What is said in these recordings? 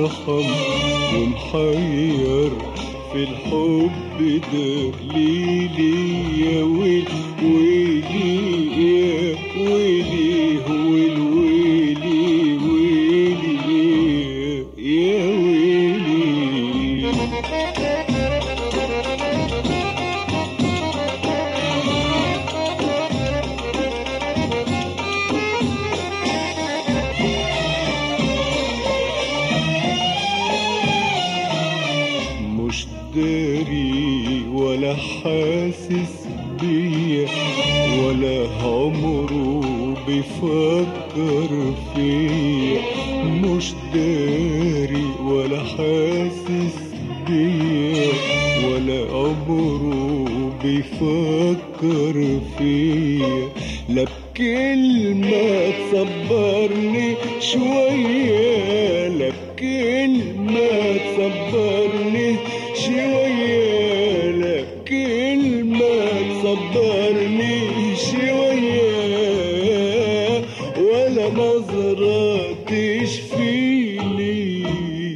يرحم ومحير في الحب ده ليلي يا ويل ويلي يا ويلي هو الويلي ويلي يا ويلي مش داري ولا حاسس بيا ولا عمره بيفكر فيا مش داري ولا حاسس بيا ولا عمره بيفكر فيا لا بكلمة تصبرني شوية لا بكلمة تصبرني شوية لا بكلمة تصبرني شوية ولا نظرة تشفيلي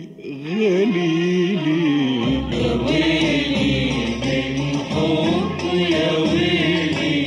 غليلي يا ويلي من حب يا ويلي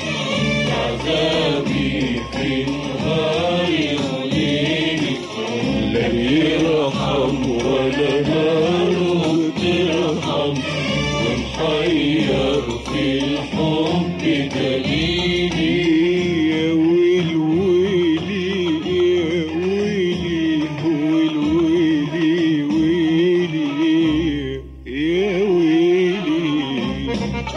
عذابي في نهاري وليلي لا يرحم ولا نار ترحم ومحير في الحب دليلي يا ويل ويلي يا ويلي هو الويلي ويلي يا ويلي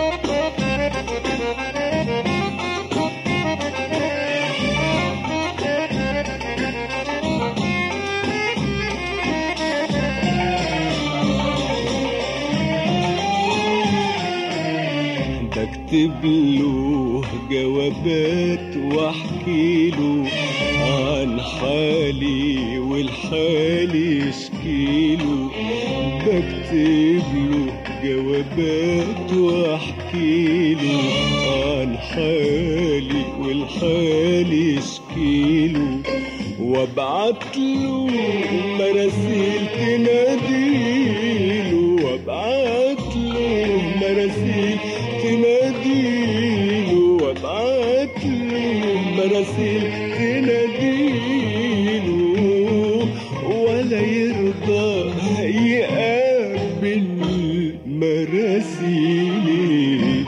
بكتب له جوابات واحكي له عن حالي والحالي اشكيله بكتب له جوابات واحكي له عن حالي والحالي اشكيله وابعت له مراسيل تناديله وابعت له مراسيل تناديله وابعت له مراسيل تناديله ولا يرضى يقابل مراسيلي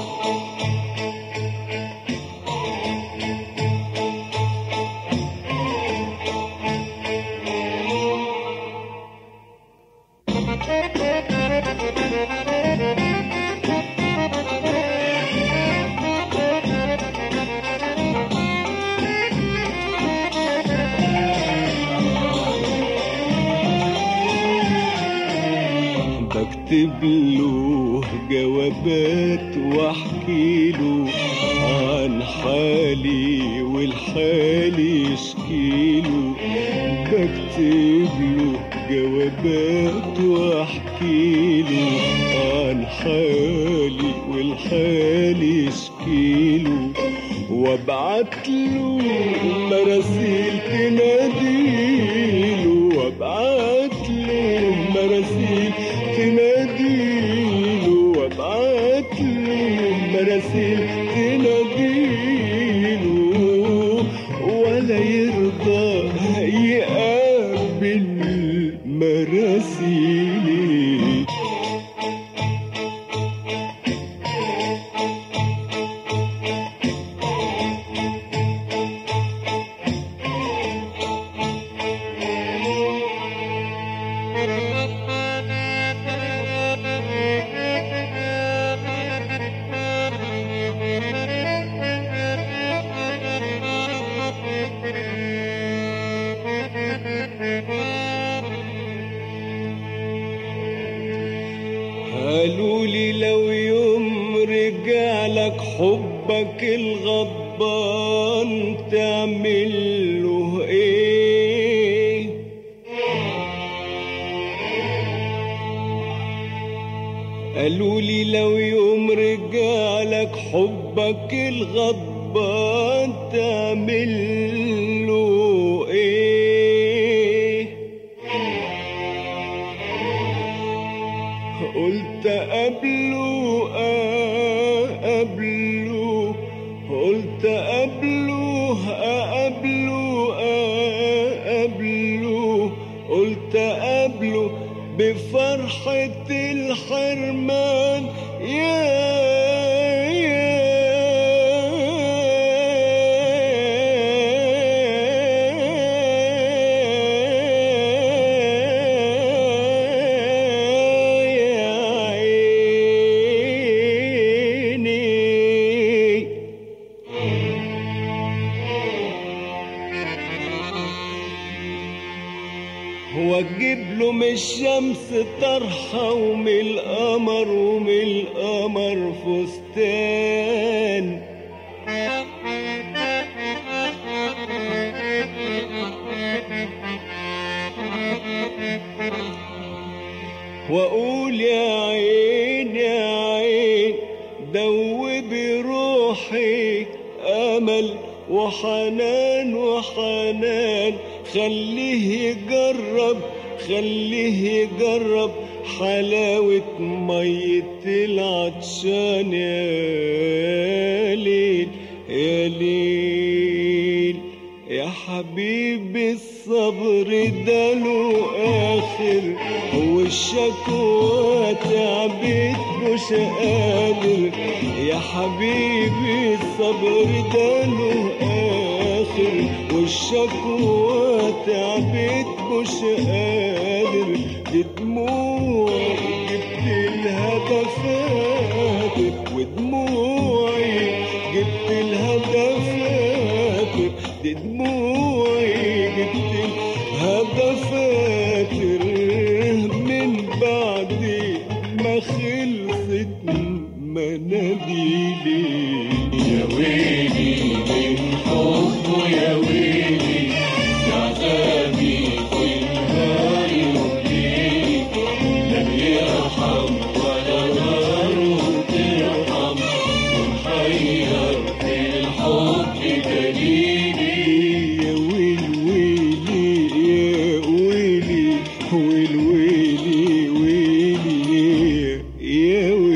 بكتب له جوابات واحكي له عن حالي والحالي اشكيله بكتب له جوابات واحكي له عن حالي والحالي اشكيله وابعت له مراسيل تناديله وابعت له مراسيل تناديله وابعت له مراسيل تناديله ولا يرضى يقابل مراسيلي قالوا لي لو يوم رجع لك حبك الغضبان تعمل له ايه قالوا لي لو يوم رجع لك حبك الغضبان تعمل له ايه قلت قبله قبله قلت قبله قبله قبله قلت قبله بفرحة الحرمان يا يا عيني واجيب له من الشمس طرحة ومن القمر ومن القمر فستان واقول يا عين يا عين دوبي روحي امل وحنان وحنان خليه يجرب خليه يجرب حلاوة مية العطشان يا ليل يا ليل يا حبيبي الصبر ده له آخر والشكوى تعبت مش قادر يا حبيبي الصبر ده له آخر والشكوى تعبت مش قادر دي دموع جبت الهدفات ودموعي جبت الهدفات دي دموعي جبت الهدفات من بعد ما خلصت مناديلي يا ويلي من حبه يا ويلي يا عذابي في النار وليلي لم يرحم ولا ناره ترحم ومحير في الحب دليلي يا ويل ويلي يا ويلي ويل ويلي ويلي يا ويلي